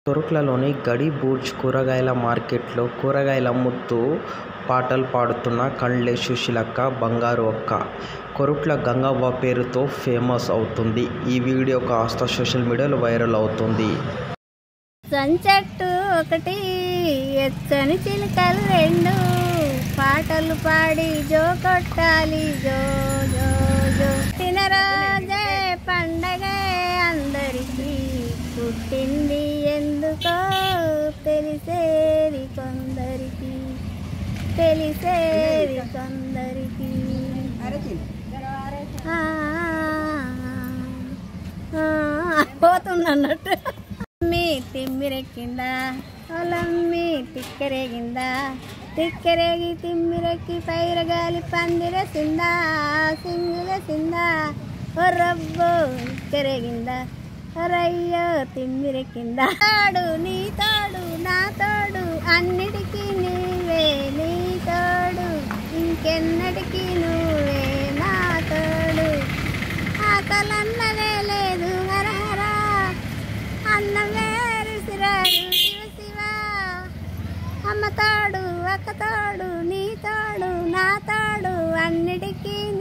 తొరుట్లలోని గడి బుర్జ్ కూరగాయల మార్కెట్లో కూరగాయలు అమ్ముతూ పాటలు పాడుతున్న కండ్లే సుశీలక్క బంగారు అక్క కొరుట్ల గంగవ్వ పేరుతో ఫేమస్ అవుతుంది ఈ వీడియో కాస్త సోషల్ మీడియాలో వైరల్ అవుతుంది సంచెట్టు ఒకటి ఎచ్చని చిలుకలు రెండు పాటలు పాడి జో కొట్టాలి జో జో జో తినరాజే పండగే అందరికీ పుట్టింది ఎందుకో తెలిసేది కొందరికి తెలిసేది కొందరికి ఆ, ఆ, ఆ, పోతుందన్నట్టు మీ తిమ్మిరెక్కిందా ఒలమ్మి తిక్కరేగిందా తిక్కరేగి తిమ్మిరెక్కి పైరగాలి పందిరేసిందా సింగులేసిందా ఓ రబ్బో తిక్కరేగిందా రయ్యో తిమ్మిరెక్కిందా తాడు నీ తోడు నా తోడు అన్నిటికీ నీవే నీ తోడు ఇంకెన్నటికీ నువ్వే నా తోడు ఆకలన్నదే లేదు హరహరా అన్నమే రుసిరాడు శివ శివ అమ్మ తోడు అక్క తోడు నీ తోడు నా తోడు అన్నిటికీ